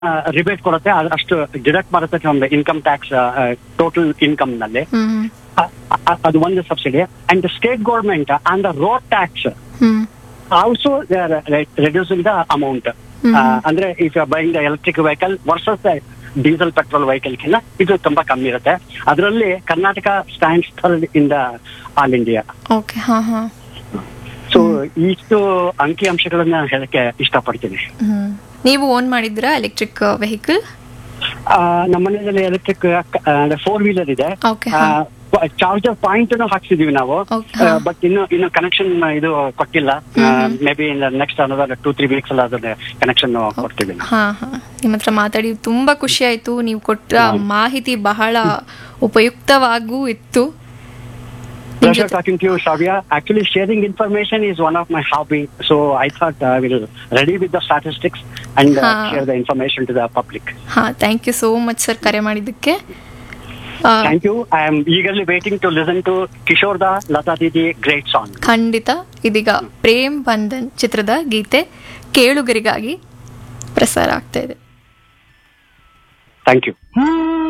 Rebate ಕೊಡುತ್ತೆ ಅದ್- ಅಷ್ಟು ಡಿಡಕ್ಟ್ ಮಾಡುತ್ತೆ ನಮ್ದು ಇನ್ಕಮ್ ಟ್ಯಾಕ್ಸ್ ಟೋಟಲ್ ಇನ್ಕಮ್ ನಲ್ಲಿ ಹ್ಮ್ ಅ- ಅ- ಅದು ಒಂದು subsidy and state government on the road tax hmm also reducing the amount hmm. ಅಂದ್ರೆ if you buying the electric vehicle versus diesel petrol ವೆಹಿಕಲ್ಗಿಂತ ಇದು ತುಂಬಾ ಕಮ್ಮಿ ಇರುತ್ತೆ ಅದರಲ್ಲಿ Karnataka stands third in the all India okay ಹಾ ಹಾ ಸೊ ಇಷ್ಟು ಅಂಕಿ ಅಂಶಗಳನ್ನ ಹೇಳಕ್ಕೆ ಇಷ್ಟಪಡ್ತೀನಿ ಹ್ಮ್ ನೀವು ಓನ್ ಮಾಡಿದ್ರಾ ಎಲೆಕ್ಟ್ರಿಕ್ ವೆಹಿಕಲ್ ಆ, ನಮ್ಮ ಮನೆಯಲ್ಲಿ ಎಲೆಕ್ಟ್ರಿಕ್ ಫೋರ್ ವೀಲರ್ ಇದೆ ಓಕೆ ಹಾ ಚಾರ್ಜರ್ ಪಾಯಿಂಟ್ ಹಾಕ್ಸಿದೀವಿ ನಾವು Okay, ಹಾ. ಬಟ್ ಇನ್ನು ಇನ್ನು ಕನೆಕ್ಷನ್ ಇದು ಕೊಟ್ಟಿಲ್ಲ ಮೇ ಬಿ ಇನ್ ನೆಕ್ಸ್ಟ್ ಅನ್ನೋದ್ರ ಟೂ ತ್ರೀ ವೀಕ್ಸ್ ಅಲ್ಲಿ ಅದನ್ನ ಕನೆಕ್ಷನ್ ಕೊಡ್ತೀವಿ ನಾವು. ಹಾ ಹಾ ನಿಮ್ಮ ಹತ್ರ ಮಾತಾಡಿ ತುಂಬಾ ಖುಷಿ ಆಯ್ತು ನೀವು ಕೊಟ್ಟ ಮಾಹಿತಿ ಬಹಳ ಉಪಯುಕ್ತವಾಗೂ ಇತ್ತು ನಿಮ್ Pleasure ಜೊತೆ- talking to you, Shavya. Actually, sharing information is one of my hobby. So I thought I will ready with the statistics and uh, ಹಾ. share the information to the public. ಹಾ thank you so much sir ಕರೆ ಮಾಡಿದ್ದಕ್ಕೆ ಆ, Thank you. I am eagerly waiting to listen to Kishore Da Lata Didi great song. ಖಂಡಿತ ಇದೀಗ ಪ್ರೇಮ್ ಬಂಧನ್ ಚಿತ್ರದ ಗೀತೆ ಕೇಳುಗರಿಗಾಗಿ ಪ್ರಸಾರ ಆಗ್ತಾ ಇದೆ Thank you.